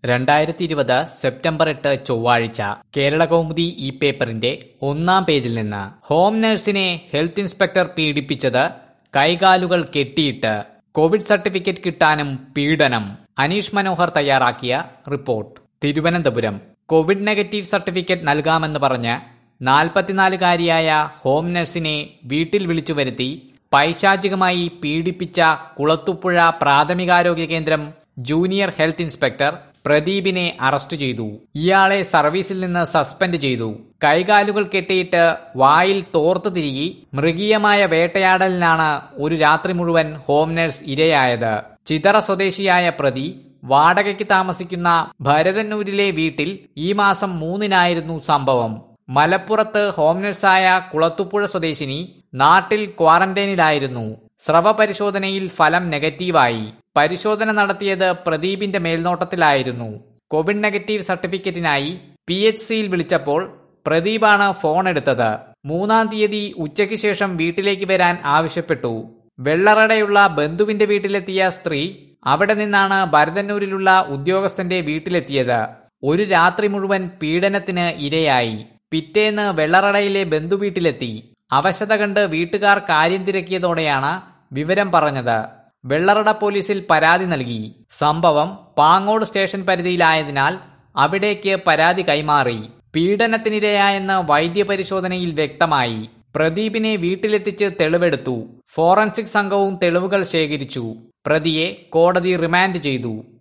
രണ്ടായിരത്തി ഇരുപത് സെപ്റ്റംബർ എട്ട് ചൊവ്വാഴ്ച കേരള കൗമുദി ഈ പേപ്പറിന്റെ ഒന്നാം പേജിൽ നിന്ന് ഹോം നഴ്സിനെ ഹെൽത്ത് ഇൻസ്പെക്ടർ പീഡിപ്പിച്ചത് കൈകാലുകൾ കെട്ടിയിട്ട് കോവിഡ് സർട്ടിഫിക്കറ്റ് കിട്ടാനും പീഡനം അനീഷ് മനോഹർ തയ്യാറാക്കിയ report Thiruvananthapuram covid negative certificate നൽകാമെന്ന് പറഞ്ഞ് നാൽപ്പത്തിനാലുകാരിയായ ഹോം നഴ്സിനെ വീട്ടിൽ വിളിച്ചു വരുത്തി പൈശാചികമായി പീഡിപ്പിച്ച കുളത്തുപുഴ പ്രാഥമികാരോഗ്യ കേന്ദ്രം ജൂനിയർ ഹെൽത്ത് ഇൻസ്പെക്ടർ പ്രദീപിനെ അറസ്റ്റ് ചെയ്തു ഇയാളെ സർവീസിൽ നിന്ന് സസ്പെൻഡ് ചെയ്തു കൈകാലുകൾ കെട്ടിയിട്ട് വായിൽ തോർത്ത് തിരികി മൃഗീയമായ വേട്ടയാടലിനാണ് ഒരു രാത്രി മുഴുവൻ ഹോം നഴ്സ് ഇരയായത് ചിതറ സ്വദേശിയായ പ്രതി വാടകയ്ക്ക് താമസിക്കുന്ന ഭരതന്നൂരിലെ വീട്ടിൽ ഈ മാസം മൂന്നിനായിരുന്നു സംഭവം മലപ്പുറത്ത് ഹോം നഴ്സായ കുളത്തുപുഴ സ്വദേശിനി നാട്ടിൽ ക്വാറന്റൈനിലായിരുന്നു സ്രവ പരിശോധനയിൽ ഫലം നെഗറ്റീവായി പരിശോധന നടത്തിയത് പ്രദീപിന്റെ മേൽനോട്ടത്തിലായിരുന്നു കോവിഡ് നെഗറ്റീവ് സർട്ടിഫിക്കറ്റിനായി പി എച്ച് സിയിൽ വിളിച്ചപ്പോൾ പ്രദീപാണ് ഫോൺ എടുത്തത് മൂന്നാം തീയതി ഉച്ചയ്ക്ക് ശേഷം വീട്ടിലേക്ക് വരാൻ ആവശ്യപ്പെട്ടു വെള്ളറടയുള്ള ബന്ധുവിന്റെ വീട്ടിലെത്തിയ സ്ത്രീ അവിടെ നിന്നാണ് ഭരതന്നൂരിലുള്ള ഉദ്യോഗസ്ഥന്റെ വീട്ടിലെത്തിയത് ഒരു രാത്രി മുഴുവൻ പീഡനത്തിന് ഇരയായി പിറ്റേന്ന് വെള്ളറടയിലെ ബന്ധുവീട്ടിലെത്തി അവശത കണ്ട് വീട്ടുകാർ കാര്യം തിരക്കിയതോടെയാണ് വിവരം പറഞ്ഞത് വെള്ളറട പോലീസിൽ പരാതി നൽകി സംഭവം പാങ്ങോട് സ്റ്റേഷൻ പരിധിയിലായതിനാൽ അവിടേക്ക് പരാതി കൈമാറി പീഡനത്തിനിരയായെന്ന് വൈദ്യപരിശോധനയിൽ വ്യക്തമായി പ്രദീപിനെ വീട്ടിലെത്തിച്ച് തെളിവെടുത്തു ഫോറൻസിക് സംഘവും തെളിവുകൾ ശേഖരിച്ചു പ്രതിയെ കോടതി റിമാൻഡ് ചെയ്തു